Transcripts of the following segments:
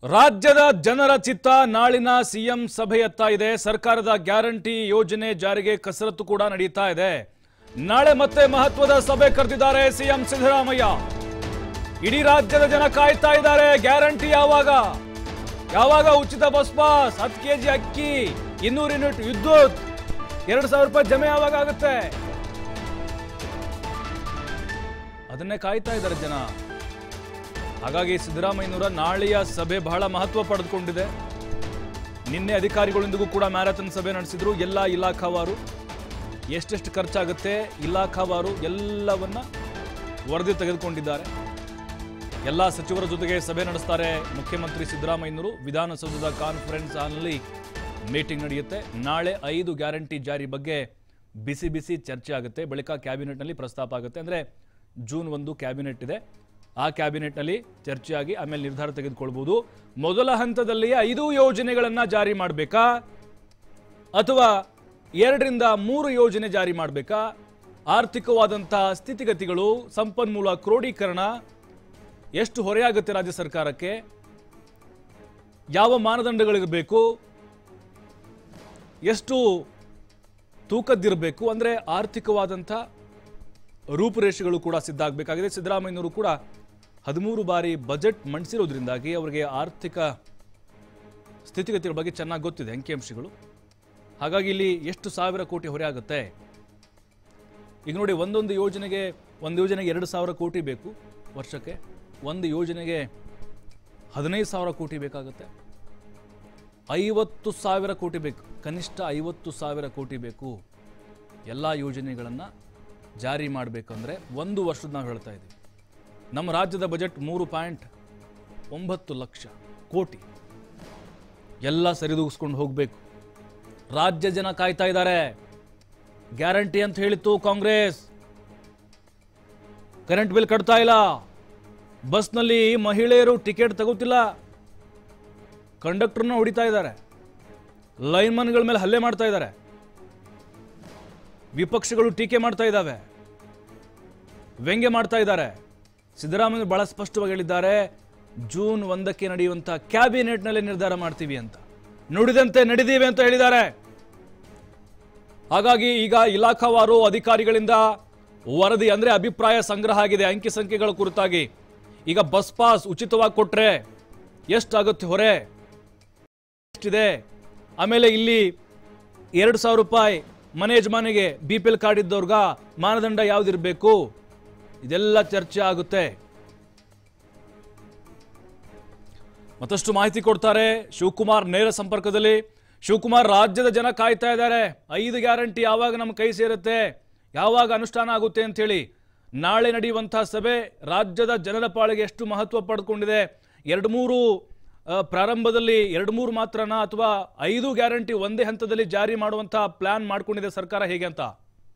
ರಾಜ್ಯದ ಜನರ ಚಿತ್ತ ನಾಳಿನ ಸಿಎಂ ಸಭೆಯತ್ತ ಇದೆ ಸರ್ಕಾರದ ಗ್ಯಾರಂಟಿ ಯೋಜನೆ ಜಾರಿಗೆ ಕಸರತ್ತು ಕೂಡ ನಡೀತಾ ಇದೆ ನಾಳೆ ಮತ್ತೆ ಮಹತ್ವದ ಸಭೆ ಕರೆದಿದ್ದಾರೆ ಸಿಎಂ ಸಿದ್ದರಾಮಯ್ಯ ಇಡೀ ರಾಜ್ಯದ ಜನ ಕಾಯ್ತಾ ಇದ್ದಾರೆ ಗ್ಯಾರಂಟಿ ಯಾವಾಗ ಯಾವಾಗ ಉಚಿತ ಬಸ್ ಪಾಸ್ ಹತ್ತು ಕೆಜಿ ಅಕ್ಕಿ ಇನ್ನೂರು ಯೂನಿಟ್ ವಿದ್ಯುತ್ ಎರಡು ಸಾವಿರ ರೂಪಾಯಿ ಜಮೆ ಯಾವಾಗ ಆಗುತ್ತೆ ಅದನ್ನೇ ಕಾಯ್ತಾ ಇದ್ದಾರೆ ಜನ ಹಾಗಾಗಿ ಸಿದ್ದರಾಮಯ್ಯನವರ ನಾಳೆಯ ಸಭೆ ಬಹಳ ಮಹತ್ವ ಪಡೆದುಕೊಂಡಿದೆ ನಿನ್ನೆ ಅಧಿಕಾರಿಗಳೊಂದಿಗೂ ಕೂಡ ಮ್ಯಾರಥಾನ್ ಸಭೆ ನಡೆಸಿದ್ರು ಎಲ್ಲ ಇಲಾಖಾವಾರು ಎಷ್ಟೆಷ್ಟು ಖರ್ಚಾಗುತ್ತೆ ಇಲಾಖಾವಾರು ಎಲ್ಲವನ್ನ ವರದಿ ತೆಗೆದುಕೊಂಡಿದ್ದಾರೆ ಎಲ್ಲ ಸಚಿವರ ಜೊತೆಗೆ ಸಭೆ ನಡೆಸ್ತಾರೆ ಮುಖ್ಯಮಂತ್ರಿ ಸಿದ್ದರಾಮಯ್ಯನವರು ವಿಧಾನಸೌಧದ ಕಾನ್ಫರೆನ್ಸ್ ಹಾಲ್ನಲ್ಲಿ ಮೀಟಿಂಗ್ ನಡೆಯುತ್ತೆ ನಾಳೆ ಐದು ಗ್ಯಾರಂಟಿ ಜಾರಿ ಬಗ್ಗೆ ಬಿಸಿ ಬಿಸಿ ಚರ್ಚೆ ಆಗುತ್ತೆ ಬಳಿಕ ಕ್ಯಾಬಿನೆಟ್ನಲ್ಲಿ ಪ್ರಸ್ತಾಪ ಆಗುತ್ತೆ ಅಂದರೆ ಜೂನ್ ಒಂದು ಕ್ಯಾಬಿನೆಟ್ ಇದೆ ಆ ಕ್ಯಾಬಿನೆಟ್ನಲ್ಲಿ ಚರ್ಚೆಯಾಗಿ ಆಮೇಲೆ ನಿರ್ಧಾರ ತೆಗೆದುಕೊಳ್ಬೋದು ಮೊದಲ ಹಂತದಲ್ಲಿ ಐದು ಯೋಜನೆಗಳನ್ನು ಜಾರಿ ಮಾಡಬೇಕಾ ಅಥವಾ ಎರಡರಿಂದ ಮೂರು ಯೋಜನೆ ಜಾರಿ ಮಾಡಬೇಕಾ ಆರ್ಥಿಕವಾದಂತಹ ಸ್ಥಿತಿಗತಿಗಳು ಸಂಪನ್ಮೂಲ ಕ್ರೋಢೀಕರಣ ಎಷ್ಟು ಹೊರೆಯಾಗುತ್ತೆ ರಾಜ್ಯ ಸರ್ಕಾರಕ್ಕೆ ಯಾವ ಮಾನದಂಡಗಳಿರಬೇಕು ಎಷ್ಟು ತೂಕದ್ದಿರಬೇಕು ಅಂದರೆ ಆರ್ಥಿಕವಾದಂಥ ರೂಪುರೇಷೆಗಳು ಕೂಡ ಸಿದ್ಧ ಆಗಬೇಕಾಗಿದೆ ಸಿದ್ದರಾಮಯ್ಯನವರು ಕೂಡ ಹದಿಮೂರು ಬಾರಿ ಬಜೆಟ್ ಮಂಡಿಸಿರೋದ್ರಿಂದಾಗಿ ಅವರಿಗೆ ಆರ್ಥಿಕ ಸ್ಥಿತಿಗತಿಗಳ ಬಗ್ಗೆ ಚೆನ್ನಾಗಿ ಗೊತ್ತಿದೆ ಅಂಕಿಅಂಶಗಳು ಹಾಗಾಗಿ ಇಲ್ಲಿ ಎಷ್ಟು ಸಾವಿರ ಕೋಟಿ ಹೊರೆ ಆಗುತ್ತೆ ಈಗ ನೋಡಿ ಒಂದೊಂದು ಯೋಜನೆಗೆ ಒಂದು ಯೋಜನೆಗೆ ಎರಡು ಸಾವಿರ ಕೋಟಿ ಬೇಕು ವರ್ಷಕ್ಕೆ ಒಂದು ಯೋಜನೆಗೆ ಹದಿನೈದು ಸಾವಿರ ಕೋಟಿ ಬೇಕಾಗುತ್ತೆ ಐವತ್ತು ಸಾವಿರ ಕೋಟಿ ಬೇಕು ಕನಿಷ್ಠ ಐವತ್ತು ಸಾವಿರ ಕೋಟಿ ಬೇಕು ಎಲ್ಲ ಯೋಜನೆಗಳನ್ನು ಜಾರಿ ಮಾಡಬೇಕಂದ್ರೆ ಒಂದು ವರ್ಷದ ನಾವು ಹೇಳ್ತಾ ಇದ್ದೀವಿ ನಮ್ಮ ರಾಜ್ಯದ ಬಜೆಟ್ ಮೂರು ಪಾಯಿಂಟ್ ಒಂಬತ್ತು ಲಕ್ಷ ಕೋಟಿ ಎಲ್ಲ ಸರಿದೂಗಿಸ್ಕೊಂಡು ಹೋಗಬೇಕು ರಾಜ್ಯ ಜನ ಕಾಯ್ತಾ ಇದ್ದಾರೆ ಗ್ಯಾರಂಟಿ ಅಂತ ಹೇಳಿತ್ತು ಕಾಂಗ್ರೆಸ್ ಕರೆಂಟ್ ಬಿಲ್ ಕಟ್ತಾ ಇಲ್ಲ ಬಸ್ನಲ್ಲಿ ಮಹಿಳೆಯರು ಟಿಕೆಟ್ ತಗೋತಿಲ್ಲ ಕಂಡಕ್ಟರ್ನ ಹೊಡಿತಾ ಇದ್ದಾರೆ ಲೈನ್ಮನ್ಗಳ ಮೇಲೆ ಹಲ್ಲೆ ಮಾಡ್ತಾ ಇದ್ದಾರೆ ವಿಪಕ್ಷಗಳು ಟೀಕೆ ಮಾಡ್ತಾ ಇದ್ದಾವೆ ವ್ಯಂಗ್ಯ ಮಾಡ್ತಾ ಇದ್ದಾರೆ ಸಿದ್ದರಾಮಯ್ಯ ಬಹಳ ಸ್ಪಷ್ಟವಾಗಿ ಹೇಳಿದ್ದಾರೆ ಜೂನ್ ಒಂದಕ್ಕೆ ನಡೆಯುವಂತ ಕ್ಯಾಬಿನೆಟ್ನಲ್ಲಿ ನಿರ್ಧಾರ ಮಾಡ್ತೀವಿ ಅಂತ ನುಡಿದಂತೆ ನಡೆದೀವಿ ಅಂತ ಹೇಳಿದ್ದಾರೆ ಹಾಗಾಗಿ ಈಗ ಇಲಾಖಾವಾರು ಅಧಿಕಾರಿಗಳಿಂದ ವರದಿ ಅಂದ್ರೆ ಅಭಿಪ್ರಾಯ ಸಂಗ್ರಹ ಆಗಿದೆ ಅಂಕಿ ಸಂಖ್ಯೆಗಳ ಕುರಿತಾಗಿ ಈಗ ಬಸ್ ಪಾಸ್ ಉಚಿತವಾಗಿ ಕೊಟ್ರೆ ಎಷ್ಟಾಗುತ್ತೆ ಹೊರೆ ಎಷ್ಟಿದೆ ಆಮೇಲೆ ಇಲ್ಲಿ ಎರಡು ಸಾವಿರ ರೂಪಾಯಿ ಮನೆ ಯಜಮಾನಿಗೆ ಬಿ ಪಿ ಎಲ್ ಕಾರ್ಡ್ ಇದ್ದವ್ರಿಗ ಮಾನದಂಡ ಯಾವ್ದಿರಬೇಕು ಇದೆಲ್ಲ ಚರ್ಚೆ ಆಗುತ್ತೆ ಮತ್ತಷ್ಟು ಮಾಹಿತಿ ಕೊಡ್ತಾರೆ ಶಿವಕುಮಾರ್ ನೇರ ಸಂಪರ್ಕದಲ್ಲಿ ಶಿವಕುಮಾರ್ ರಾಜ್ಯದ ಜನ ಕಾಯ್ತಾ ಇದ್ದಾರೆ ಐದು ಗ್ಯಾರಂಟಿ ಯಾವಾಗ ನಮ್ಮ ಕೈ ಸೇರುತ್ತೆ ಯಾವಾಗ ಅನುಷ್ಠಾನ ಆಗುತ್ತೆ ಅಂತ ಹೇಳಿ ನಾಳೆ ನಡೆಯುವಂತಹ ಸಭೆ ರಾಜ್ಯದ ಜನರ ಪಾಳಿಗೆ ಎಷ್ಟು ಮಹತ್ವ ಪಡೆದುಕೊಂಡಿದೆ ಎರಡು ಮೂರು ಆ, ಪ್ರಾರಂಭದಲ್ಲಿ ಎರಡು ಮೂರು ಮಾತ್ರನಾ ಅಥವಾ ಐದು ಗ್ಯಾರಂಟಿ ಒಂದೇ ಹಂತದಲ್ಲಿ ಜಾರಿ ಮಾಡುವಂತಹ ಪ್ಲಾನ್ ಮಾಡ್ಕೊಂಡಿದೆ ಸರ್ಕಾರ ಹೇಗೆ ಅಂತ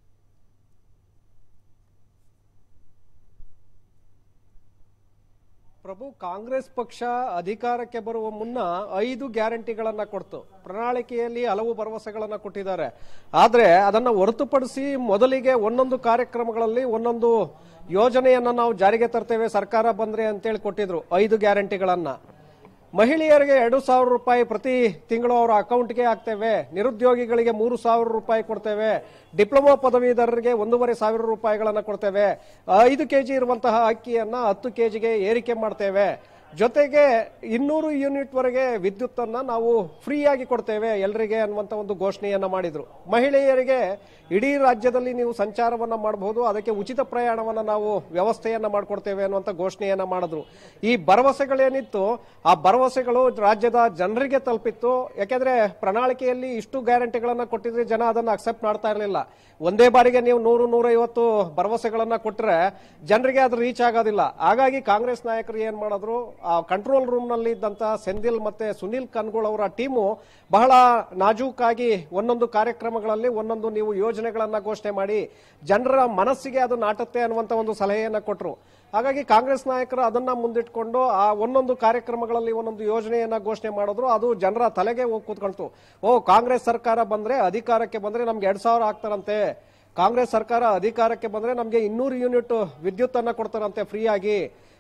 ಪ್ರಭು ಕಾಂಗ್ರೆಸ್ ಪಕ್ಷ ಅಧಿಕಾರಕ್ಕೆ ಬರುವ ಮುನ್ನ ಐದು ಗ್ಯಾರಂಟಿಗಳನ್ನ ಕೊಡ್ತು ಪ್ರಣಾಳಿಕೆಯಲ್ಲಿ ಹಲವು ಭರವಸೆಗಳನ್ನ ಕೊಟ್ಟಿದ್ದಾರೆ ಆದ್ರೆ ಅದನ್ನ ಹೊರತುಪಡಿಸಿ ಮೊದಲಿಗೆ ಒಂದೊಂದು ಕಾರ್ಯಕ್ರಮಗಳಲ್ಲಿ ಒಂದೊಂದು ಯೋಜನೆಯನ್ನ ನಾವು ಜಾರಿಗೆ ತರ್ತೇವೆ ಸರ್ಕಾರ ಬಂದ್ರೆ ಅಂತೇಳಿ ಕೊಟ್ಟಿದ್ರು ಐದು ಗ್ಯಾರಂಟಿಗಳನ್ನ ಮಹಿಳೆಯರಿಗೆ ಎರಡು ಸಾವಿರ ರೂಪಾಯಿ ಪ್ರತಿ ತಿಂಗಳು ಅವರ ಅಕೌಂಟ್ಗೆ ಹಾಕ್ತೇವೆ ನಿರುದ್ಯೋಗಿಗಳಿಗೆ ಮೂರು ಸಾವಿರ ರೂಪಾಯಿ ಕೊಡ್ತೇವೆ ಡಿಪ್ಲೊಮಾ ಪದವೀಧರರಿಗೆ ಒಂದೂವರೆ ಸಾವಿರ ರೂಪಾಯಿಗಳನ್ನ ಕೊಡ್ತೇವೆ ಐದು ಕೆಜಿ ಇರುವಂತಹ ಅಕ್ಕಿಯನ್ನ ಹತ್ತು ಕೆಜಿಗೆ ಏರಿಕೆ ಮಾಡ್ತೇವೆ ಜೊತೆಗೆ ಇನ್ನೂರು ಯೂನಿಟ್ ವರೆಗೆ ವಿದ್ಯುತ್ ಅನ್ನ ನಾವು ಫ್ರೀ ಆಗಿ ಕೊಡ್ತೇವೆ ಎಲ್ಲರಿಗೆ ಅನ್ನುವಂತ ಒಂದು ಘೋಷಣೆಯನ್ನ ಮಾಡಿದ್ರು ಮಹಿಳೆಯರಿಗೆ ಇಡೀ ರಾಜ್ಯದಲ್ಲಿ ನೀವು ಸಂಚಾರವನ್ನ ಮಾಡಬಹುದು ಅದಕ್ಕೆ ಉಚಿತ ಪ್ರಯಾಣವನ್ನ ನಾವು ವ್ಯವಸ್ಥೆಯನ್ನ ಮಾಡ್ಕೊಡ್ತೇವೆ ಅನ್ನುವಂತ ಘೋಷಣೆಯನ್ನ ಮಾಡಿದ್ರು ಈ ಭರವಸೆಗಳೇನಿತ್ತು ಆ ಭರವಸೆಗಳು ರಾಜ್ಯದ ಜನರಿಗೆ ತಲುಪಿತ್ತು ಯಾಕೆಂದ್ರೆ ಪ್ರಣಾಳಿಕೆಯಲ್ಲಿ ಇಷ್ಟು ಗ್ಯಾರಂಟಿಗಳನ್ನ ಕೊಟ್ಟಿದ್ರೆ ಜನ ಅದನ್ನ ಅಕ್ಸೆಪ್ಟ್ ಮಾಡ್ತಾ ಇರಲಿಲ್ಲ ಒಂದೇ ಬಾರಿಗೆ ನೀವು ನೂರು ನೂರೈವತ್ತು ಭರವಸೆಗಳನ್ನ ಕೊಟ್ರೆ ಜನರಿಗೆ ಅದು ರೀಚ್ ಆಗೋದಿಲ್ಲ ಹಾಗಾಗಿ ಕಾಂಗ್ರೆಸ್ ನಾಯಕರು ಏನ್ ಮಾಡಿದ್ರು ಆ ಕಂಟ್ರೋಲ್ ರೂಮ್ ನಲ್ಲಿ ಇದ್ದಂತ ಸೆಂದಿಲ್ ಮತ್ತೆ ಸುನಿಲ್ ಕನ್ಗೋಳ್ ಅವರ ಟೀಮು ಬಹಳ ನಾಜೂಕಾಗಿ ಒಂದೊಂದು ಕಾರ್ಯಕ್ರಮಗಳಲ್ಲಿ ಒಂದೊಂದು ನೀವು ಯೋಜನೆಗಳನ್ನ ಘೋಷಣೆ ಮಾಡಿ ಜನರ ಮನಸ್ಸಿಗೆ ಅದು ನಾಟುತ್ತೆ ಅನ್ನುವಂತ ಒಂದು ಸಲಹೆಯನ್ನ ಕೊಟ್ಟರು ಹಾಗಾಗಿ ಕಾಂಗ್ರೆಸ್ ನಾಯಕರು ಅದನ್ನ ಮುಂದಿಟ್ಕೊಂಡು ಆ ಒಂದೊಂದು ಕಾರ್ಯಕ್ರಮಗಳಲ್ಲಿ ಒಂದೊಂದು ಯೋಜನೆಯನ್ನ ಘೋಷಣೆ ಮಾಡಿದ್ರು ಅದು ಜನರ ತಲೆಗೆ ಹೋಗಿ ಕೂತ್ಕೊಳ್ತು ಓ ಕಾಂಗ್ರೆಸ್ ಸರ್ಕಾರ ಬಂದ್ರೆ ಅಧಿಕಾರಕ್ಕೆ ಬಂದ್ರೆ ನಮ್ಗೆ ಎರಡ್ ಸಾವಿರ ಆಗ್ತಾರಂತೆ ಕಾಂಗ್ರೆಸ್ ಸರ್ಕಾರ ಅಧಿಕಾರಕ್ಕೆ ಬಂದ್ರೆ ನಮ್ಗೆ ಇನ್ನೂರು ಯೂನಿಟ್ ವಿದ್ಯುತ್ ಅನ್ನ ಕೊಡ್ತಾರಂತೆ ಫ್ರೀ ಆಗಿ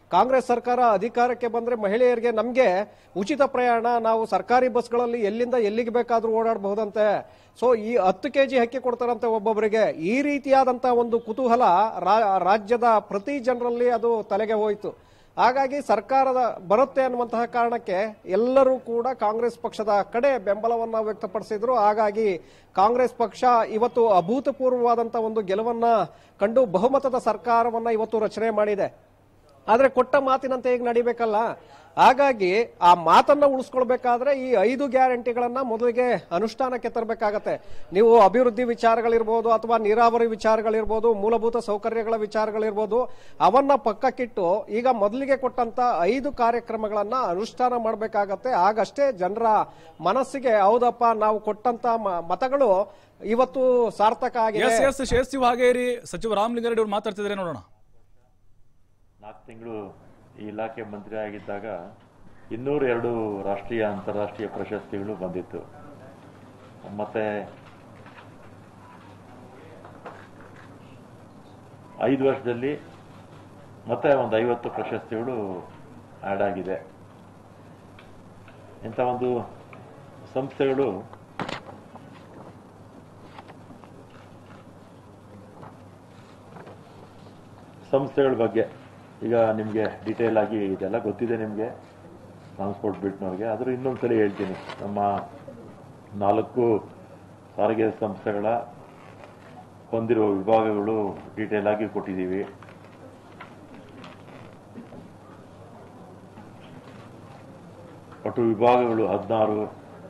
ಕಾಂಗ್ರೆಸ್ ಸರ್ಕಾರ ಅಧಿಕಾರಕ್ಕೆ ಬಂದ್ರೆ ಮಹಿಳೆಯರಿಗೆ ನಮ್ಗೆ ಉಚಿತ ಪ್ರಯಾಣ ನಾವು ಸರ್ಕಾರಿ ಬಸ್ಗಳಲ್ಲಿ ಎಲ್ಲಿಂದ ಎಲ್ಲಿಗೆ ಬೇಕಾದ್ರೂ ಓಡಾಡಬಹುದಂತೆ ಸೊ ಈ ಹತ್ತು ಕೆಜಿ ಅಕ್ಕಿ ಕೊಡ್ತಾರಂತೆ ಒಬ್ಬೊಬ್ಬರಿಗೆ ಈ ರೀತಿಯಾದಂತ ಒಂದು ಕುತೂಹಲ ರಾ- ರಾಜ್ಯದ ಪ್ರತಿ ಜನರಲ್ಲಿ ಅದು ತಲೆಗೆ ಹೋಯಿತು ಹಾಗಾಗಿ ಸರ್ಕಾರದ ಬರುತ್ತೆ ಅನ್ನುವಂತಹ ಕಾರಣಕ್ಕೆ ಎಲ್ಲರೂ ಕೂಡ ಕಾಂಗ್ರೆಸ್ ಪಕ್ಷದ ಕಡೆ ಬೆಂಬಲವನ್ನ ವ್ಯಕ್ತಪಡಿಸಿದ್ರು ಹಾಗಾಗಿ ಕಾಂಗ್ರೆಸ್ ಪಕ್ಷ ಇವತ್ತು ಅಭೂತಪೂರ್ವವಾದಂತಹ ಒಂದು ಗೆಲುವನ್ನ ಕಂಡು ಬಹುಮತದ ಸರ್ಕಾರವನ್ನ ಇವತ್ತು ರಚನೆ ಮಾಡಿದೆ ಆದ್ರೆ ಕೊಟ್ಟ ಮಾತಿನಂತೆ ಈಗ ನಡಿಬೇಕಲ್ಲ ಹಾಗಾಗಿ ಆ ಮಾತನ್ನ ಉಳಿಸ್ಕೊಳ್ಬೇಕಾದ್ರೆ ಈ ಐದು ಗ್ಯಾರಂಟಿಗಳನ್ನ ಮೊದಲಿಗೆ ಅನುಷ್ಠಾನಕ್ಕೆ ತರಬೇಕಾಗತ್ತೆ ನೀವು ಅಭಿವೃದ್ಧಿ ವಿಚಾರಗಳಿರ್ಬೋದು ಅಥವಾ ನೀರಾವರಿ ವಿಚಾರಗಳಿರ್ಬೋದು ಮೂಲಭೂತ ಸೌಕರ್ಯಗಳ ವಿಚಾರಗಳಿರ್ಬೋದು ಅವನ್ನ ಪಕ್ಕಕ್ಕಿಟ್ಟು ಈಗ ಮೊದಲಿಗೆ ಕೊಟ್ಟಂತ ಐದು ಕಾರ್ಯಕ್ರಮಗಳನ್ನ ಅನುಷ್ಠಾನ ಮಾಡಬೇಕಾಗತ್ತೆ ಆಗಷ್ಟೇ ಜನರ ಮನಸ್ಸಿಗೆ ಹೌದಪ್ಪ ನಾವು ಕೊಟ್ಟಂತ ಮ- ಮತಗಳು ಇವತ್ತು ಸಾರ್ಥಕ ಆಗಿದೆ ಎಸ್ ಎಸ್ ಶೇರ್ಸಿವ್ ಹಾಗೆ ಇರಿ ಸಚಿವ ರಾಮಲಿಂಗಾರೆಡ್ಡಿ ಅವರು ಮಾತಾಡ್ತಿದ್ರೆ ನೋಡೋಣ ನಾಲ್ಕು ತಿಂಗಳು ಈ ಇಲಾಖೆ ಮಂತ್ರಿ ಆಗಿದ್ದಾಗ ಇನ್ನೂರ ಎರಡು ರಾಷ್ಟ್ರೀಯ ಅಂತಾರಾಷ್ಟ್ರೀಯ ಪ್ರಶಸ್ತಿಗಳು ಬಂದಿತ್ತು ಮತ್ತೆ ಐದು ವರ್ಷದಲ್ಲಿ ಮತ್ತೆ ಒಂದು ಐವತ್ತು ಪ್ರಶಸ್ತಿಗಳು ಆ್ಯಡ್ ಆಗಿದೆ ಇಂಥ ಒಂದು ಸಂಸ್ಥೆಗಳು ಸಂಸ್ಥೆಗಳ ಬಗ್ಗೆ ಈಗ ನಿಮಗೆ ಡೀಟೇಲ್ ಆಗಿ ಇದೆಲ್ಲ ಗೊತ್ತಿದೆ ನಿಮಗೆ ಟ್ರಾನ್ಸ್ಪೋರ್ಟ್ ಬಿಟ್ನವ್ರಿಗೆ ಆದರೂ ಇನ್ನೊಂದ್ಸರಿ ಹೇಳ್ತೀನಿ ನಮ್ಮ ನಾಲ್ಕು ಸಾರಿಗೆ ಸಂಸ್ಥೆಗಳ ಹೊಂದಿರುವ ವಿಭಾಗಗಳು ಡೀಟೇಲ್ ಆಗಿ ಕೊಟ್ಟಿದ್ದೀವಿ ಒಟ್ಟು ವಿಭಾಗಗಳು ಹದಿನಾರು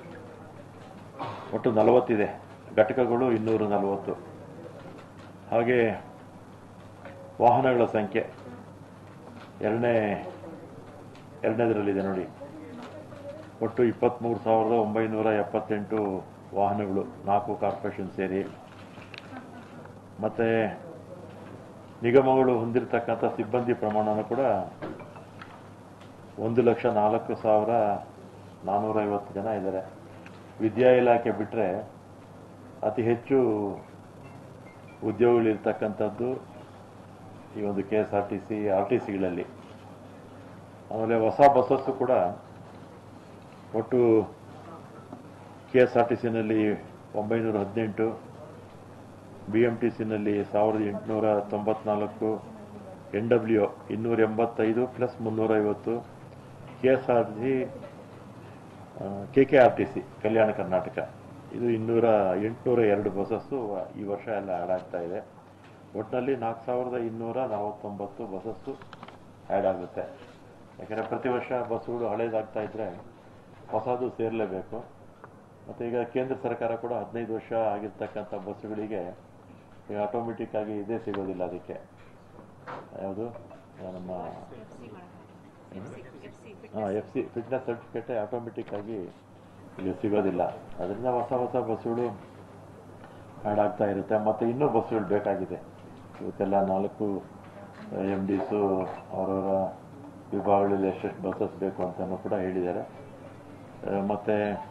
ಒಟ್ಟು ನಲವತ್ತಿದೆ ಘಟಕಗಳು ಇನ್ನೂರ ನಲವತ್ತು ಹಾಗೆ ವಾಹನಗಳ ಸಂಖ್ಯೆ ಎರಡನೇ ಎರಡನೇದರಲ್ಲಿದೆ ನೋಡಿ ಒಟ್ಟು ಇಪ್ಪತ್ತ್ಮೂರು ಸಾವಿರದ ಒಂಬೈನೂರ ಎಪ್ಪತ್ತೆಂಟು ವಾಹನಗಳು ನಾಲ್ಕು ಕಾರ್ಪೊರೇಷನ್ ಸೇರಿ ಮತ್ತು ನಿಗಮಗಳು ಹೊಂದಿರತಕ್ಕಂಥ ಸಿಬ್ಬಂದಿ ಪ್ರಮಾಣನೂ ಕೂಡ ಒಂದು ಲಕ್ಷ ನಾಲ್ಕು ಸಾವಿರ ನಾನ್ನೂರೈವತ್ತು ಜನ ಇದ್ದಾರೆ ವಿದ್ಯಾ ಇಲಾಖೆ ಬಿಟ್ಟರೆ ಅತಿ ಹೆಚ್ಚು ಉದ್ಯೋಗಗಳಿರ್ತಕ್ಕಂಥದ್ದು ಈ ಒಂದು K S R T C R T ಸಿಗಳಲ್ಲಿ ಆಮೇಲೆ ಹೊಸ ಬಸ್ಸಸ್ಸು ಕೂಡ ಒಟ್ಟು ಕೆ ಎಸ್ ಆರ್ ಟಿ ಸಿನಲ್ಲಿ ಒಂಬೈನೂರ ಹದಿನೆಂಟು ಬಿ ಎಮ್ ಟಿ ಸಿನಲ್ಲಿ ಸಾವಿರದ ಎಂಟುನೂರ ತೊಂಬತ್ನಾಲ್ಕು ಎನ್ ಡಬ್ಲ್ಯೂ ಇನ್ನೂರ ಎಂಬತ್ತೈದು ಪ್ಲಸ್ ಮುನ್ನೂರೈವತ್ತು K S R T K K R T C Kalyana Karnataka ಇದು ಇನ್ನೂರ ಎಂಟುನೂರ ಎರಡು ಬಸ್ಸಸ್ಸು ಈ ವರ್ಷ ಎಲ್ಲ ಆ್ಯಡ್ ಆಗ್ತಾ ಇದೆ ಒಟ್ಟಿನಲ್ಲಿ ನಾಲ್ಕು ಸಾವಿರದ ಇನ್ನೂರ ನಲವತ್ತೊಂಬತ್ತು ಬಸ್ಸಸ್ಸು ಆ್ಯಡ್ ಆಗುತ್ತೆ ಯಾಕಂದರೆ ಪ್ರತಿ ವರ್ಷ ಬಸ್ಸುಗಳು ಹಳೇದಾಗ್ತಾ ಇದ್ದರೆ ಹೊಸದು ಸೇರಲೇಬೇಕು ಮತ್ತು ಈಗ ಕೇಂದ್ರ ಸರ್ಕಾರ ಕೂಡ ಹದಿನೈದು ವರ್ಷ ಆಗಿರ್ತಕ್ಕಂಥ ಬಸ್ಸುಗಳಿಗೆ ಈಗ ಆಟೋಮೆಟಿಕ್ ಆಗಿ ಇದೇ ಸಿಗೋದಿಲ್ಲ ಅದಕ್ಕೆ ಯಾವುದು ನಮ್ಮ ಹಾಂ ಎಫ್ ಸಿ ಫಿಟ್ನೆಸ್ ಸರ್ಟಿಫಿಕೇಟೇ ಆಟೋಮೆಟಿಕ್ ಆಗಿ ಈಗ ಸಿಗೋದಿಲ್ಲ ಅದರಿಂದ ಹೊಸ ಹೊಸ ಬಸ್ಸುಗಳು ಆ್ಯಡ್ ಆಗ್ತಾ ಇರುತ್ತೆ ಮತ್ತು ಇನ್ನೂ ಬಸ್ಸುಗಳು ಬೇಕಾಗಿದೆ ಇವತ್ತೆಲ್ಲ ನಾಲ್ಕು ಎಮ್ ಡಿಸು ಅವರವರ ವಿಭಾಗಗಳಲ್ಲಿ ಎಷ್ಟೆಷ್ಟು ಬಸ್ಸಸ್ ಬೇಕು ಅಂತಲೂ ಕೂಡ ಹೇಳಿದ್ದಾರೆ ಮತ್ತು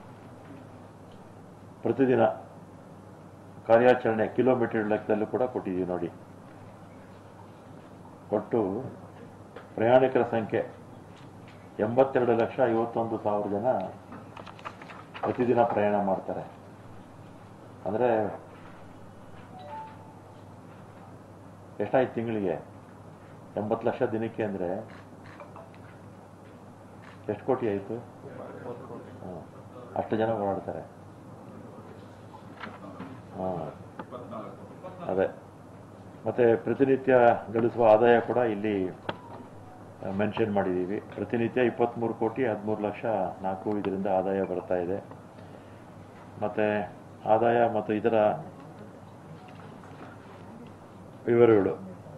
ಪ್ರತಿದಿನ ಕಾರ್ಯಾಚರಣೆ ಕಿಲೋಮೀಟರ್ ಲೆಕ್ಕದಲ್ಲೂ ಕೂಡ ಕೊಟ್ಟಿದ್ದೀವಿ ನೋಡಿ ಒಟ್ಟು ಪ್ರಯಾಣಿಕರ ಸಂಖ್ಯೆ ಎಂಬತ್ತೆರಡು ಲಕ್ಷ ಐವತ್ತೊಂದು ಸಾವಿರ ಜನ ಪ್ರತಿದಿನ ಪ್ರಯಾಣ ಮಾಡ್ತಾರೆ ಅಂದರೆ ಎಷ್ಟಾಯ್ತು ತಿಂಗಳಿಗೆ ಎಂಬತ್ತು ಲಕ್ಷ ದಿನಕ್ಕೆ ಅಂದರೆ ಎಷ್ಟು ಕೋಟಿ ಆಯಿತು ಅಷ್ಟು ಜನ ಓಡಾಡ್ತಾರೆ ಹಾಂ ಅದೇ ಮತ್ತು ಪ್ರತಿನಿತ್ಯ ಗಳಿಸುವ ಆದಾಯ ಕೂಡ ಇಲ್ಲಿ ಮೆನ್ಷನ್ ಮಾಡಿದ್ದೀವಿ ಪ್ರತಿನಿತ್ಯ ಇಪ್ಪತ್ತ್ಮೂರು ಕೋಟಿ ಹದಿಮೂರು ಲಕ್ಷ ನಾಲ್ಕು ಇದರಿಂದ ಆದಾಯ ಬರ್ತಾ ಇದೆ ಮತ್ತು ಆದಾಯ ಮತ್ತು ಇದರ ವಿವರಗಳು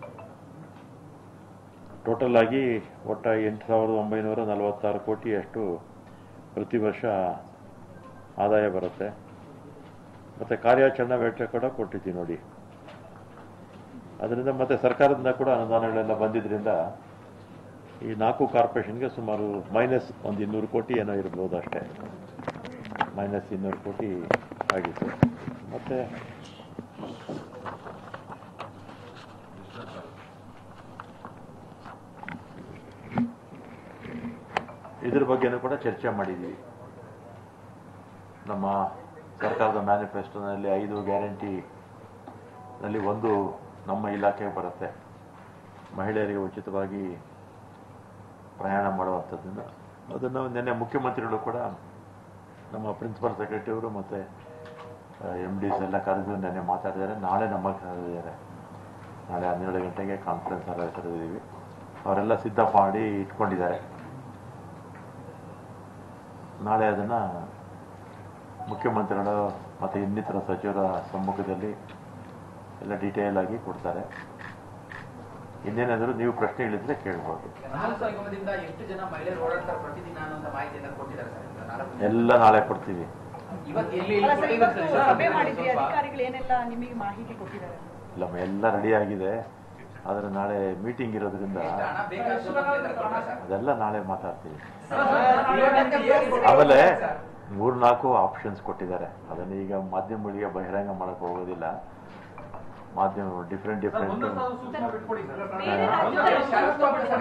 ಟೋಟಲ್ ಆಗಿ ಒಟ್ಟ ಎಂಟು ಸಾವಿರದ ಒಂಬೈನೂರ ನಲವತ್ತಾರು ಕೋಟಿಯಷ್ಟು ಪ್ರತಿ ವರ್ಷ ಆದಾಯ ಬರುತ್ತೆ ಮತ್ತು ಕಾರ್ಯಾಚರಣಾ ವೆಚ್ಚ ಕೂಡ ಕೊಟ್ಟಿದ್ದೀವಿ ನೋಡಿ ಅದರಿಂದ ಮತ್ತೆ ಸರ್ಕಾರದಿಂದ ಕೂಡ ಅನುದಾನಗಳೆಲ್ಲ ಬಂದಿದ್ದರಿಂದ ಈ ನಾಲ್ಕು ಕಾರ್ಪೊರೇಷನ್ಗೆ ಸುಮಾರು ಮೈನಸ್ ಒಂದು ಇನ್ನೂರು ಕೋಟಿ ಏನೋ ಇರ್ಬೋದು ಅಷ್ಟೇ ಮೈನಸ್ ಇನ್ನೂರು ಕೋಟಿ ಆಗಿತ್ತು ಮತ್ತು ಇದ್ರ ಬಗ್ಗೆನೂ ಕೂಡ ಚರ್ಚೆ ಮಾಡಿದ್ದೀವಿ ನಮ್ಮ ಸರ್ಕಾರದ ಮ್ಯಾನಿಫೆಸ್ಟೋನಲ್ಲಿ ಐದು ಗ್ಯಾರಂಟಿ ನಲ್ಲಿ ಒಂದು ನಮ್ಮ ಇಲಾಖೆಗೆ ಬರುತ್ತೆ ಮಹಿಳೆಯರಿಗೆ ಉಚಿತವಾಗಿ ಪ್ರಯಾಣ ಮಾಡುವಂಥದ್ದನ್ನು ಅದನ್ನು ನಿನ್ನೆ ಮುಖ್ಯಮಂತ್ರಿಗಳು ಕೂಡ ನಮ್ಮ ಪ್ರಿನ್ಸಿಪಲ್ ಸೆಕ್ರೆಟರಿ ಅವರು ಮತ್ತು ಎಮ್ ಡಿಸ್ ಎಲ್ಲ ಕರೆದು ನೆನ್ನೆ ಮಾತಾಡಿದ್ದಾರೆ ನಾಳೆ ನಮಗೆ ಕರೆದಿದ್ದಾರೆ ನಾಳೆ ಹನ್ನೆರಡು ಗಂಟೆಗೆ ಕಾನ್ಫರೆನ್ಸ್ ಎಲ್ಲ ಕರೆದಿದ್ದೀವಿ ಅವರೆಲ್ಲ ಸಿದ್ಧ ಮಾಡಿ ಇಟ್ಕೊಂಡಿದ್ದಾರೆ ನಾಳೆ ಅದನ್ನು ಮುಖ್ಯಮಂತ್ರಿಗಳು ಮತ್ತು ಇನ್ನಿತರ ಸಚಿವರ ಸಮ್ಮುಖದಲ್ಲಿ ಎಲ್ಲ ಡೀಟೇಲ್ ಆಗಿ ಕೊಡ್ತಾರೆ ಇನ್ನೇನಾದರೂ ನೀವು ಪ್ರಶ್ನೆಗಳಿದ್ರೆ ಕೇಳ್ಬೋದು ನಾಲ್ಕು ನಿಗಮದಿಂದ ಎಷ್ಟು ಜನ ಮಹಿಳೆಯರು ಓಡಾಡ್ತಾರೆ ಪ್ರತಿದಿನ ಅನ್ನುವಂತ ಮಾಹಿತಿಯನ್ನ ಕೊಟ್ಟಿದ್ದಾರೆ ಸರ್ ಈಗ ನಾಲ್ಕು ಎಲ್ಲ ನಾಳೆ ಕೊಡ್ತೀವಿ ಇವತ್ತು ಎಲ್ಲಿ ಅಲ್ಲ ಸರ್, ಇವತ್ತು ಸಭೆ ಸ್ವಲ್ಪ- ಮಾಡಿದ್ರಿ ಅಧಿಕಾರಿಗಳು ಏನೆಲ್ಲ ನಿಮಗೆ ಮಾಹಿತಿ ಕೊಟ್ಟಿದ್ದಾರೆ ಇಲ್ಲ ಎಲ್ಲ ರೆಡಿ ಆಗಿದೆ ಆದರೆ ನಾಳೆ ಮೀಟಿಂಗ್ ಇರೋದ್ರಿಂದ ಎಷ್ಟು ಹಣ ಬೇಕಾದಷ್ಟು ಅಂತ ಕೊಟ್ರಾ ಸರ್? ಅದೆಲ್ಲ ನಾಳೆ ಮಾತಾಡ್ತೀವಿ ಇವತ್ತಂತೆ ಏನು ಆಮೇಲೆ ಮೂರ್ನಾಲ್ಕು ಆಪ್ಷನ್ಸ್ ಕೊಟ್ಟಿದ್ದಾರೆ ಅದನ್ನು ಈಗ ಮಾಧ್ಯಮಗಳಿಗೆ ಬಹಿರಂಗ ಮಾಡಕ್ ಹೋಗೋದಿಲ್ಲ ಮಾಧ್ಯಮ ಡಿಫ್ರೆಂಟ್ ಡಿಫ್ರೆಂಟ್ ಬೇರೆ ಷರತ್ತು ಹಾಕ್ಬಿಡಿ ಸರ್.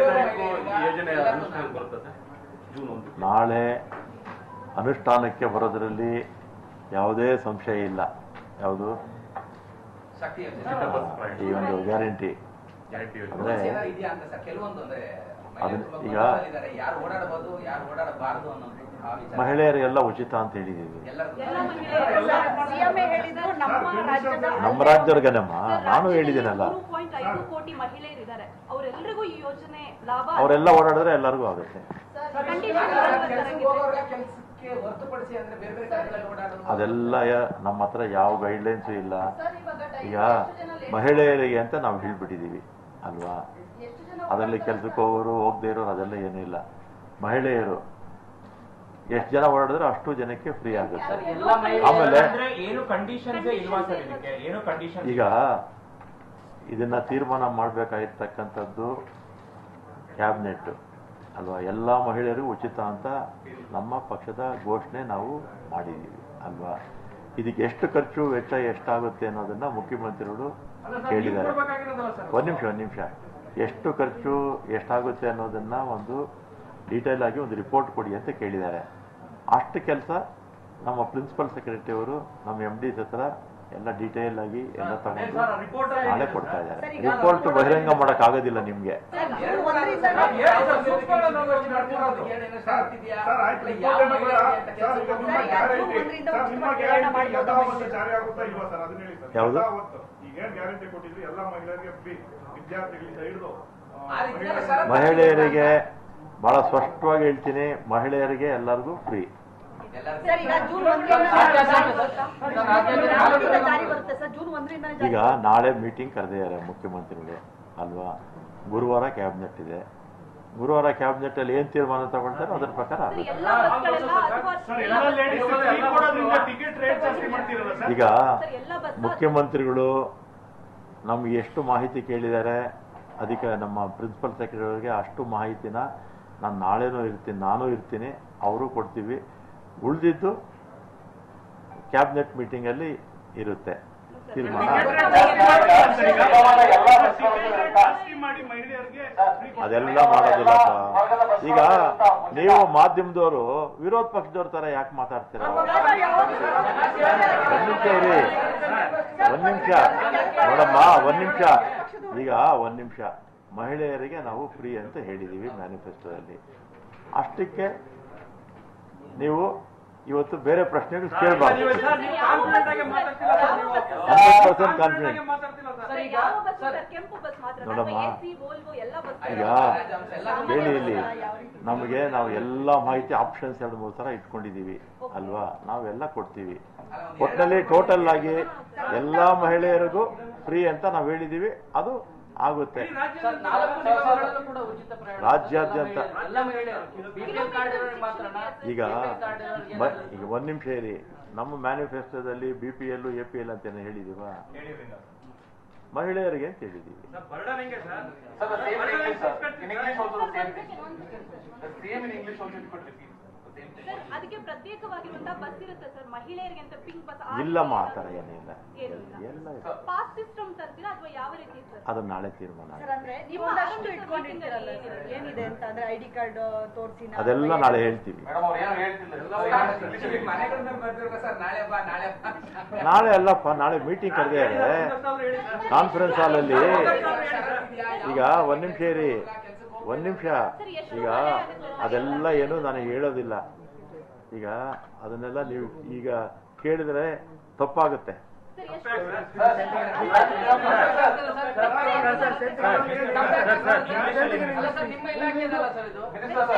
ನಾಳೆ ಅನುಷ್ಠಾನಕ್ಕೆ ಬರೋದರಲ್ಲಿ ಯಾವುದೇ ಸಂಶಯ ಇಲ್ಲ ಯಾವುದು ಶಕ್ತಿ ಯೋಜನೆ. ಈ ಒಂದು ಗ್ಯಾರಂಟಿ ಅಂದ್ರೆ ಏನಾದ್ರು ಇದೆಯಾ ಅಂತ ಸರ್ ಕೆಲವೊಂದು ಅಂದ್ರೆ ಮಹಿಳೆಯರು ಅದನ್ನ ತುಂಬಾ ಈಗ- ಗೊಂದಲದಲ್ಲಿದ್ದಾರೆ. ಯಾರು ಓಡಾಡಬಹುದು ಯಾರು ಓಡಾಡಬಾರದು ಅನ್ನೋದು ಆ ವಿಚಾರ ಮಹಿಳೆಯರಿಗೆಲ್ಲ ಉಚಿತ ಅಂತ ಹೇಳಿದ್ದೀವಿ ಎಲ್ಲರೂ ಸಿಎಂ ಹೇಳಿದ್ರು ನಮ್ಮ ರಾಜ್ಯದ ನಮ್ಮ ರಾಜ್ಯವ್ರಿಗೇನಮ್ಮ ನಾನು ಹೇಳಿದ್ದೀನಲ್ಲ ಪಾಯಿಂಟ್ ಐದು ಕೋಟಿ ಮಹಿಳೆಯರಿದ್ದಾರೆ ಅವರೆಲ್ಲರಿಗೂ ಈ ಯೋಜನೆ ಲಾಭ ಅವರೆಲ್ಲ ಓಡಾಡಿದ್ರೆ ಎಲ್ಲರಿಗೂ ಆಗುತ್ತೆ ಕಂಡೀಷನ್ ಕೆಲಸಕ್ಕೆ ಹೋಗೋರ್ಗೆ ಕೆಲಸಕ್ಕೆ ಹೊರತುಪಡಿಸಿ ಅಂದ್ರೆ ಬೇರೆ ಬೇರೆ ಕಡೆಗಳಲ್ಲಿ ಓಡಾಡೋದು ಅದೆಲ್ಲ ಯ- ನಮ್ಮ ಹತ್ರ ಯಾವ ಗೈಡ್ಲೈನ್ಸು ಇಲ್ಲ ಈಗ ಮಹಿಳೆಯರಿಗೆ ಅಂತ ನಾವು ಹೇಳ್ಬಿಟ್ಟಿದ್ದೀವಿ ಅಲ್ವಾ ಅದರಲ್ಲಿ ಕೆಲ್ಸಕ್ಕೆ ಹೋಗೋರು ಹೋಗದೇ ಇರೋರು ಅದೆಲ್ಲ ಏನೂ ಇಲ್ಲ ಮಹಿಳೆಯರು ಎಷ್ಟು ಜನ ಓಡಾಡಿದ್ರೆ ಅಷ್ಟು ಜನಕ್ಕೆ ಫ್ರೀ ಆಗುತ್ತೆ ಆಮೇಲೆ ಅಂದ್ರೆ ಏನು ಕಂಡೀಷನ್ಸ್ ಇಲ್ವಾ ಸರ್ ಇದಕ್ಕೆ ಏನು ಕಂಡೀಷನ್ ಈಗ ಇದನ್ನ ತೀರ್ಮಾನ ಮಾಡಬೇಕಾಗಿರ್ತಕ್ಕಂಥದ್ದು ಕ್ಯಾಬಿನೆಟ್ ಅಲ್ವಾ ಎಲ್ಲ ಮಹಿಳೆಯರಿಗೂ ಉಚಿತ ಅಂತ ನಮ್ಮ ಪಕ್ಷದ ಘೋಷಣೆ ನಾವು ಮಾಡಿದ್ದೀವಿ ಅಲ್ವಾ ಇದಕ್ಕೆ ಎಷ್ಟು ಖರ್ಚು ವೆಚ್ಚ ಎಷ್ಟಾಗುತ್ತೆ ಅನ್ನೋದನ್ನ ಮುಖ್ಯಮಂತ್ರಿಗಳು ಕೇಳಿದ್ದಾರೆ ಒಂದು ನಿಮಿಷ ಒಂದು ನಿಮಿಷ ಎಷ್ಟು ಖರ್ಚು ಎಷ್ಟಾಗುತ್ತೆ ಅನ್ನೋದನ್ನ ಒಂದು ಡೀಟೇಲ್ ಆಗಿ ಒಂದು ರಿಪೋರ್ಟ್ ಕೊಡಿ ಅಂತ ಕೇಳಿದ್ದಾರೆ ಅಷ್ಟು ಕೆಲಸ ನಮ್ಮ ಪ್ರಿನ್ಸಿಪಲ್ ಸೆಕ್ರೆಟರಿ ಅವರು ನಮ್ಮ ಎಂ ಡಿ ಹತ್ರ ಎಲ್ಲ ಡೀಟೇಲ್ ಆಗಿ ಎಲ್ಲ ತಗೊಂಡು ನಾಳೆ ಕೊಡ್ತಾ ಇದ್ದಾರೆ ರಿಪೋರ್ಟ್ ಬಹಿರಂಗ ಮಾಡಕ್ ಆಗೋದಿಲ್ಲ ನಿಮ್ಗೆ ಎರಡು ಒಂದರಿಂದ ನಾವು ಯಾವ ಸಂಸ್ಥೆಗೆ ಯೋಚನೆ ಮಾಡ್ತಿರೋದು? ಏನೇನು ಷರತ್ತು ಇದೆಯಾ? ಇಲ್ಲ ಯಾವ ಮಹಿಳೆಯರಿಗೆ ಅಂತ ಕೆಲಸಕ್ಕೆ ಹೋಗ್ತಾರೆ? ಯಾವುದು? ಈಗೇನ್ ಗ್ಯಾರಂಟಿ ಕೊಟ್ಟಿದ್ರಿ ಎಲ್ಲ ಮಹಿಳೆಯರಿಗೆ ಫ್ರೀ ವಿದ್ಯಾರ್ಥಿಗಳಿಂದ ಹಿಡಿದು ಆ ರೀತಿ ಷರತ್ತು ಮಹಿಳೆಯರಿಗೆ ಬಹಳ ಸ್ಪಷ್ಟವಾಗಿ ಹೇಳ್ತೀನಿ ಮಹಿಳೆಯರಿಗೆ ಎಲ್ಲರಿಗೂ ಫ್ರೀ ಎಲ್ಲರೂ ಸರ್ ಈಗ ಜೂನ್ ಒಂದರಿಂದ ಜಾರಿ ಬರುತ್ತೆ ಸರ್ ಜೂನ್ ಒಂದರಿಂದ ಈಗ ನಾಳೆ ಮೀಟಿಂಗ್ ಕರೆದಿದ್ದಾರೆ ಮುಖ್ಯಮಂತ್ರಿಗಳು ಅಲ್ವಾ ಗುರುವಾರ ಕ್ಯಾಬಿನೆಟ್ ಇದೆ ಗುರುವಾರ ಕ್ಯಾಬಿನೆಟ್ ಅಲ್ಲಿ ಏನ್ ತೀರ್ಮಾನ ತಗೊಳ್ತಾರೆ ಅದ್ರ ಪ್ರಕಾರ ಆಗುತ್ತೆ ಎಲ್ಲ ಬಸ್ಗಳೆಲ್ಲ ಅಥವಾ ಸರ್ ಎಲ್ಲ ಲೇಡೀಸ್ ಫ್ರೀ ಕೊಡೋದ್ರಿಂದ ಟಿಕೆಟ್ ರೇಟ್ ಜಾಸ್ತಿ ಮಾಡ್ತಿರಲ್ಲ ಸರ್ ಈಗ ಸರ್ ಎಲ್ಲ ಬಸ್ ಮುಖ್ಯಮಂತ್ರಿಗಳು ನಮ್ಗೆ ಎಷ್ಟು ಮಾಹಿತಿ ಕೇಳಿದ್ದಾರೆ ಅದಕ್ಕೆ ನಮ್ಮ ಪ್ರಿನ್ಸಿಪಲ್ ಸೆಕ್ರೆಟರಿ ಅವರಿಗೆ ಅಷ್ಟು ಮಾಹಿತಿನ ನಾನು ನಾಳೆನೂ ಇರ್ತೀನಿ ನಾನು ಇರ್ತೀನಿ ಅವರು ಕೊಡ್ತೀವಿ ಉಳಿದಿದ್ದು ಕ್ಯಾಬಿನೆಟ್ ಮೀಟಿಂಗಲ್ಲಿ ಇರುತ್ತೆ ತೀರ್ಮಾನ ಜಾಸ್ತಿ ಮಾಡಿ ಮಹಿಳೆಯರಿಗೆ ಫ್ರೀ ಅದೆಲ್ಲ ಮಾಡೋದಿಲ್ಲಪ್ಪ ಈಗ ನೀವು ಮಾಧ್ಯಮದವರು ವಿರೋಧ ಪಕ್ಷದವ್ರ ತರ ಯಾಕೆ ಮಾತಾಡ್ತೀರಾ ಒಂದ್ ನಿಮಿಷ ಇರಿ ಒಂದ್ ನಿಮಿಷ ನೋಡಮ್ಮ ಒಂದ್ ನಿಮಿಷ ಈಗ ಒಂದ್ ನಿಮಿಷ ಮಹಿಳೆಯರಿಗೆ ನಾವು ಫ್ರೀ ಅಂತ ಹೇಳಿದೀವಿ ಮ್ಯಾನಿಫೆಸ್ಟೋದಲ್ಲಿ ಅಷ್ಟಕ್ಕೆ ನೀವು ಇವತ್ತು ಬೇರೆ ಪ್ರಶ್ನೆಗಳು ಕೇಳಬಾರ್ದು ಹಂಡ್ರೆಡ್ ಪರ್ಸೆಂಟ್ ಕಾನ್ಫಿಡೆಂಟ್ ಸರ್, ಯಾವ ಬಸ್ ಸರ್ ಕೆಂಪು ಬಸ್ ಮಾತ್ರ ನೋಡಮ್ಮ. ಎಸಿ ವೋಲ್ವೋ ಎಲ್ಲ ಬಸ್ ಈಗ ಹೇಳಿ ಇಲ್ಲಿ ನಮಗೆ ನಾವು ಎಲ್ಲ ಮಾಹಿತಿ ಆಪ್ಷನ್ಸ್ ಎರಡು ಮೂರು ತರ ಇಟ್ಕೊಂಡಿದೀವಿ ಅಲ್ವಾ ನಾವೆಲ್ಲ ಕೊಡ್ತೀವಿ ಒಟ್ಟಿನಲ್ಲಿ ಟೋಟಲ್ ಆಗಿ ಎಲ್ಲಾ ಮಹಿಳೆಯರಿಗೂ ಫ್ರೀ ಅಂತ ನಾವು ಹೇಳಿದೀವಿ ಅದು ಆಗುತ್ತೆ ಸರ್, ನಾಲ್ಕು ನಿಗಮಗಳಲ್ಲೂ ಕೂಡ ಉಚಿತ ಪ್ರಯಾಣ ರಾಜ್ಯಾದ್ಯಂತ ಎಲ್ಲ ಮಹಿಳೆಯರು ಬಿಪಿಎಲ್ ಕಾರ್ಡ್ ಇರೋರಿಗೆ ಮಾತ್ರನಾ? ಈಗ BPL ಕಾರ್ಡ್ ಇರೋರಿಗೆ ಬ- ಈಗ ಒಂದ್ ನಿಮಿಷ ಇರಿ ನಮ್ಮ ಮ್ಯಾನಿಫೆಸ್ಟೋದಲ್ಲಿ B P L A P L ಅಂತ ಹೇಳಿದೀವ ಮಹಿಳೆಯರಿಗೆ ಅಂತ ಹೇಳಿದೀವಿ ಅದಕ್ಕೆ ಪ್ರತ್ಯೇಕವಾಗಿರುವಂತಹ ಬಸ್ ಇರುತ್ತೆ ಸರ್ ಮಹಿಳೆಯರಿಗೆ ಅಂತ ಪಿಂಕ್ ಬಸ್ ಇಲ್ಲಮ್ಮ ಆ ಥರ ಏನಿಲ್ಲ ಏನಿಲ್ಲ. ಎಲ್ಲ ಇದೆ. ಪಾಸ್ ಸಿಸ್ಟಮ್ ತರ್ತೀರಾ ಅಥವಾ ಯಾವ ರೀತಿ ಸರ್ ಅದು ನಾಳೆ ತೀರ್ಮಾನ ಸರ್ ಅಂದ್ರೆ ನೀವು ಒಂದಷ್ಟು ಇಟ್ಕೊಂಡಿರ್ತೀರಲ್ಲ ಸರ್ ಏನಿದೆ ಅಂತ ಅಂದ್ರೆ ಐಡಿ ಕಾರ್ಡ್ ತೋರಿಸಿ ಅದೆಲ್ಲ ನಾಳೆ ಹೇಳ್ತೀವಿ ಮನೆಗಳ ಮೇಲೆ ಬರ್ದಿರ್ಬೇಕು ಸರ್ ನಾಳೆ ಬಾ ನಾಳೆ ಬಾ ನಾಳೆ ಅಲ್ಲಪ್ಪ ನಾಳೆ ಮೀಟಿಂಗ್ ಕರೆದಿದ್ದಾರೆ ಕಾನ್ಫರೆನ್ಸ್ ಹಾಲಲ್ಲಿ ಈಗ ಒಂದ್ ನಿಮಿಷ ಇರಿ ಒಂದ್ ನಿಮಿಷ ಈಗ ಅದೆಲ್ಲ ಏನು ನನಗೆ ಹೇಳೋದಿಲ್ಲ ಈಗ ಅದನ್ನೆಲ್ಲ ನೀವು ಈಗ ಕೇಳಿದ್ರೆ ತಪ್ಪಾಗುತ್ತೆ ಸರ್ ಎಷ್ಟು ಅಲ್ಲ ಸರ್ ನಿಮ್ಮ ಇಲಾಖೆದಲ್ಲ ಸರ್ ಇದು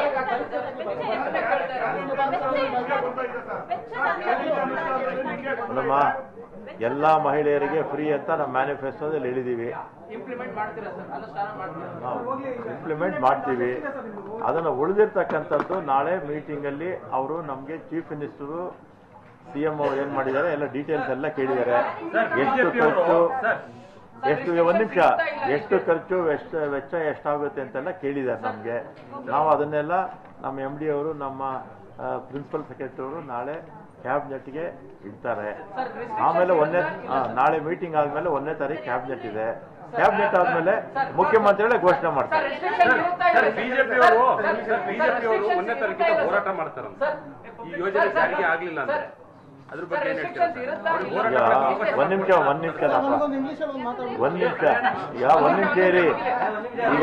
ಅಲ್ಲಮ್ಮ ಎಲ್ಲಾ ಮಹಿಳೆಯರಿಗೆ ಫ್ರೀ ಅಂತ ನಮ್ಮ ಮ್ಯಾನಿಫೆಸ್ಟೋದಲ್ಲಿ ಹೇಳಿದೀವಿ ಇಂಪ್ಲಿಮೆಂಟ್ ಮಾಡ್ತೀರಾ ಸರ್ ಅನುಷ್ಠಾನ ಮಾಡ್ತೀರಾ ನಾವು ಇಂಪ್ಲಿಮೆಂಟ್ ಮಾಡ್ತೀವಿ ಅದನ್ನು ಉಳಿದಿರ್ತಕ್ಕಂಥದ್ದು ನಾಳೆ ಮೀಟಿಂಗ್ ಅಲ್ಲಿ ಅವರು ನಮಗೆ ಚೀಫ್ ಮಿನಿಸ್ಟರು ಸಿ ಎಂ ಅವ್ರು ಏನ್ ಮಾಡಿದ್ದಾರೆ ಎಲ್ಲ ಡೀಟೇಲ್ಸ್ ಎಲ್ಲ ಕೇಳಿದ್ದಾರೆ ಎಷ್ಟು ಖರ್ಚು ಎಷ್ಟು ಒಂದ್ ನಿಮಿಷ ಎಷ್ಟು ಖರ್ಚು ಎಷ್ಟು ವೆಚ್ಚ ಎಷ್ಟಾಗುತ್ತೆ ಅಂತೆಲ್ಲ ಕೇಳಿದ್ದಾರೆ ನಮಗೆ ನಾವು ಅದನ್ನೆಲ್ಲ ನಮ್ಮ ಎಂ ಡಿ ಅವರು ನಮ್ಮ ಪ್ರಿನ್ಸಿಪಲ್ ಸೆಕ್ರೆಟರಿ ಅವರು ನಾಳೆ ಕ್ಯಾಬಿನೆಟ್ಗೆ ಇಡ್ತಾರೆ ಆಮೇಲೆ ಒಂದನೇ ಆ, ನಾಳೆ ಮೀಟಿಂಗ್ ಆದ್ಮೇಲೆ ಒಂದನೇ ತಾರೀಕು ಕ್ಯಾಬಿನೆಟ್ ಇದೆ ಕ್ಯಾಬಿನೆಟ್ ಆದ್ಮೇಲೆ ಮುಖ್ಯಮಂತ್ರಿಗಳೇ ಘೋಷಣೆ ಮಾಡ್ತಾರೆ ಸರ್ ಬಿಜೆಪಿ ಅವರು ಸರ್ ಬಿಜೆಪಿ ಅವರು ಒಂದನೇ ತಾರೀಕಿಂದ ಹೋರಾಟ ಮಾಡ್ತಾರಂತ ಈ ಯೋಜನೆ ಜಾರಿಗೆ ಆಗ್ಲಿಲ್ಲ ಅಂದ್ರೆ ಅದ್ರ ಬಗ್ಗೆ ಏನ್ ಹೇಳ್ತೀರಾ ಸರ್? ಅವ್ರಿಗೆ ಹೋರಾಟ ಈಗ ಮಾಡಕ್ಕೆ ಅವಕಾಶ ಒಂದ್ ನಿಮಿಷ ಒಂದ್ ನಿಮಿಷ ಒಂದ್ ನಿಮಿಷ ಈಗ ಒಂದ್ ನಿಮಿಷ ಇರಿ ಈಗ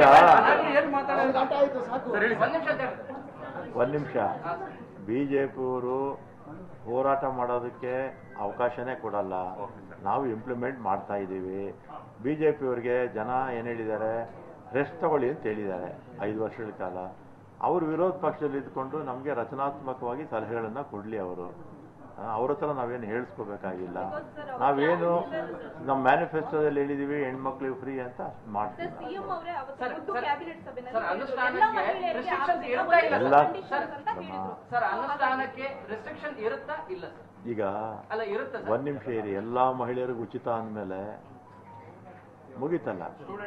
ಒಂದ್ ನಿಮಿಷ ಅಂತ ಹೇಳಿ. ಒಂದ್ ನಿಮಿಷ ಬಿಜೆಪಿಯವರು ಹೋರಾಟ ಮಾಡೋದಕ್ಕೆ ಅವಕಾಶನೇ ಕೊಡಲ್ಲ ನಾವು ಇಂಪ್ಲಿಮೆಂಟ್ ಮಾಡ್ತಾ ಇದ್ದೀವಿ ಬಿಜೆಪಿಯವ್ರಿಗೆ ಜನ ಏನ್ ಹೇಳಿದ್ದಾರೆ ರೆಸ್ಟ್ ತಗೊಳ್ಳಿ ಅಂತ ಹೇಳಿದ್ದಾರೆ ಐದು ವರ್ಷಗಳ ಕಾಲ ಅವರು ವಿರೋಧ ಪಕ್ಷದಲ್ಲಿ ಇದ್ಕೊಂಡು ನಮಗೆ ರಚನಾತ್ಮಕವಾಗಿ ಸಲಹೆಗಳನ್ನ ಕೊಡ್ಲಿ ಅವರು ಅವ್ರ ಹತ್ರ ನಾವೇನು ಹೇಳಿಸ್ಕೋಬೇಕಾಗಿಲ್ಲ ನಾವೇನು ನಮ್ಮ ಮ್ಯಾನಿಫೆಸ್ಟೋದಲ್ಲಿ ಹೇಳಿದೀವಿ ಹೆಣ್ಮಕ್ಳಿಗೆ ಫ್ರೀ ಅಂತ ಮಾಡ್ತೀವಿ ಸರ್ ಸಿಎಂ ಅವರೇ ಅವತ್ತು ಸರ್, ಖುದ್ದು ಸರ್, ಕ್ಯಾಬಿನೆಟ್ ಸಭೆನಲ್ಲಿ ಸರ್, ಹೇಳಿದ್ರು. ಅನುಷ್ಠಾನಕ್ಕೆ ಎಲ್ಲ ಮಹಿಳೆಯರಿಗೆ restrictions ಆ ಇರುತ್ತಾ ಇಲ್ಲ ಒಂದು ಎಲ್ಲ- conditions ಅಂತ ಹೇಳಿದ್ರು. ಸರ್ ಅನುಷ್ಠಾನಕ್ಕೆ ರೆಸ್ಟ್ರಿಕ್ಷನ್ ಇರುತ್ತಾ ಇಲ್ಲ ಸರ್ ಈಗ ಅಲ್ಲ ಇರುತ್ತೆ ಸರ್ ಒಂದ್ ನಿಮಿಷ ಇರಿ ಎಲ್ಲಾ ಮಹಿಳೆಯರಿಗೂ ಉಚಿತ ಅಂದ್ಮೇಲೆ ಮುಗೀತಲ್ಲ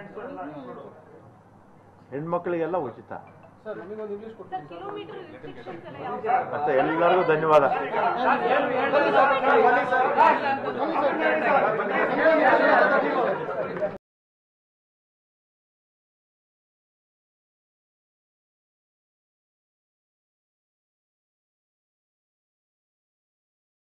ಹೆಣ್ಮಕ್ಳಿಗೆಲ್ಲ ಉಚಿತ ಸರ್ ಕಿಲೋಮೀಟರ್ ರಿಸ್ಟ್ರಿಕ್ಷನ್ಸ್ ಎಲ್ಲ ಯಾವ ಮತ್ತೆ ಎಲ್ಲರಿಗೂ ಧನ್ಯವಾದ